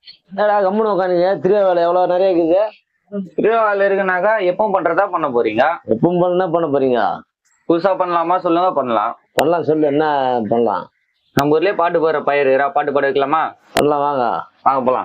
என்னடா கம்முன்னு உட்காந்துங்க திருவேலை எவ்வளோ நிறைய இருக்குது திருவிழாவில் இருக்குனாக்கா எப்போ பண்றதா பண்ண போறீங்க எப்பவும் பண்ண என்ன பண்ண போறீங்க புதுசா பண்ணலாமா சொல்லுங்க பண்ணலாம் பண்ணலாம் சொல்லு என்ன பண்ணலாம் நம்ம ஊர்லயே பாட்டு பாடுற பயிர் பாட்டு பாட வைக்கலாமா பண்ணலாம் வாங்க வாங்க போலாம்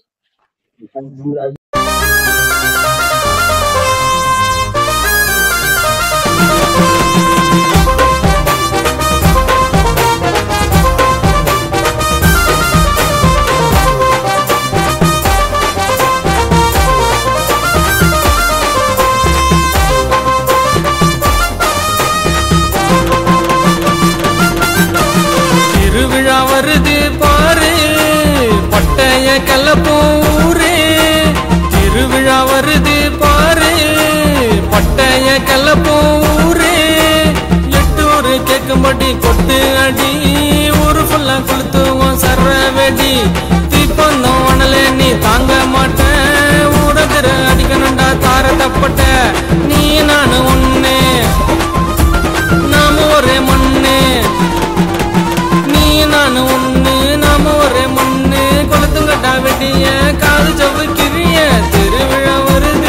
திருவிழா வருது பாரு பட்டைய கலப்போம் ஊரு திருவிழா வருது பாரு பட்டைய கலப்போம் ஊரு எட்டூரு கேட்கும்படி கொட்டு அடி ஊரு ஃபுல்லா கொளுத்துவோம் சர்ற வெடி தீப்பந்தம் வனல நீ தாங்க மாட்டேன் ஊரதிர அடிக்கணுண்டா தார தப்பட்ட நீ நானு ஒண்ணு நாம ஒரே மண்ணு நீ நானு ஒண்ணு நாம ஒரே மண்ணு கொளுத்துங்கட்டா வெட்டிய காது சவுக்கிறிய திருவிழா வருது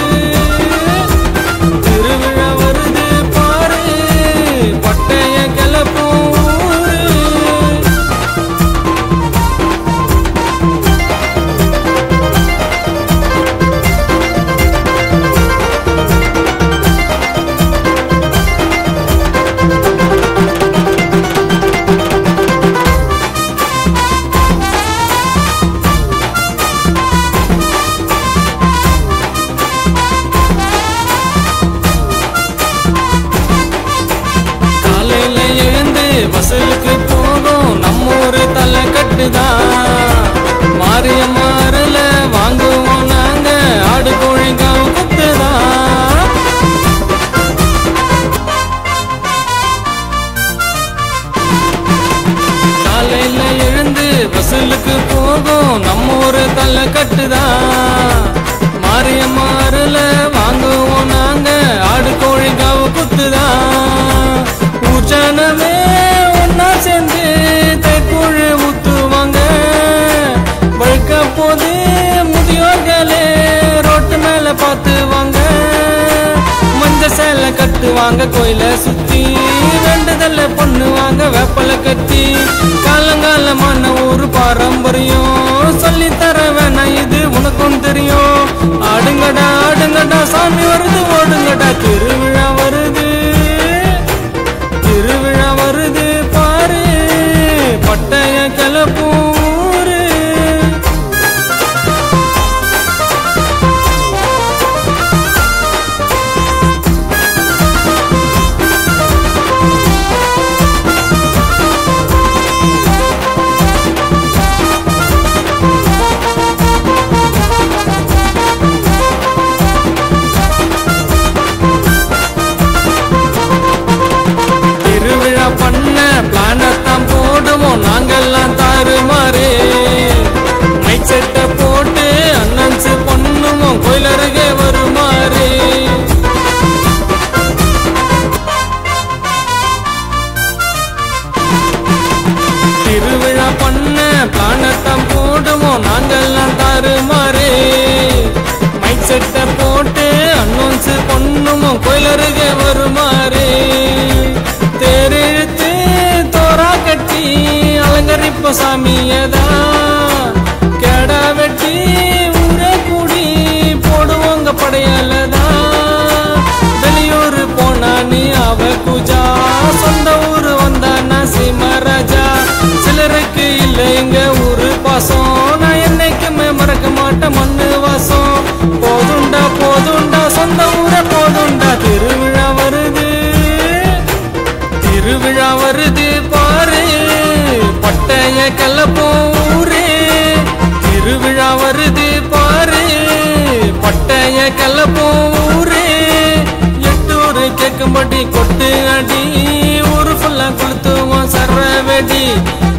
திருவிழா வருது பாரு பட்டைய கிளப்பும் ஊரு காலையில எழுந்து வசலுக்கு போகும் நம்ம ஒரு தலை கட்டுதான் மாரியம்மாறுல வாங்குவோம் நாங்க ஆடு கோழி காவு குத்துதான் காலையில எழுந்து வசூலுக்கு போகும் நம்ம ஒரு தள்ள கட்டுதான் மாரியம்மாறுல வாங்குவோம் நாங்க ஆடு கோழி காவு குத்துதான் ஊச்சனமே ஒன்னா சேர்ந்து தைக்குழு ஊத்துவாங்க வழுக்க போது முதியோர்களே ரோட்டு மேல பார்த்து வாங்க மஞ்ச சேலை கட்டுவாங்க கோயில சுத்தி வேண்டுதல்ல பண்ணுவாங்க வேப்பல கட்டி காலங்காலமான ஒரு பாரம்பரியம் சொல்லி தர வேணாம் இது உனக்கும் தெரியும் ஆடுங்கடா ஆடுங்கடா சாமி வருது ஓடுங்கடா திருவிழா வருது திருவிழா வருது பாரு பட்டய கிளப்பூரு திருவிழா பண்ண பிளானத்தான் போடுவோம் நாங்கெல்லாம் தாறுமாறு மைக் செட்டை போட்டு அன்னன்ஸ் பண்ணுவோம் கோயில் அருகே வருமாறு திருவிழா பண்ண பிளானத்தான் போடுவோம் நாங்கெல்லாம் தாறுமாறு மைக் செட்டை போட்டு அன்னௌன்ஸ் பண்ணுவோம் கோயில் அருகே வருமாறு தேரெழுத்து தோரா கட்டி அலங்கரிப்ப சாமியதா கெடா வெட்டி ஊரே கூடி போடுவோங்க படையலதா வெளியூர் போனா நீ அவ குஜா சொந்த ஊரு வந்தானா சிமராஜா சிலருக்கு இல்ல எங்க ஊரு பாசம் நான் என்னைக்குமே மறக்க மாட்டேன் மண்ணு வாசம் போதுண்டா போதுண்டா சொந்த ஊரே போதுண்டா திருவிழா வருது திருவிழா வருது பாரு பட்டைய கலப்போம் ஊரு திருவிழா வருது பாரு பட்டைய கலப்போம் ஊரு எட்டூரு கேட்கும்படி கொட்டு அடி ஊரு ஃபுல்லா கொளுத்துவோம் சர்ற வெடி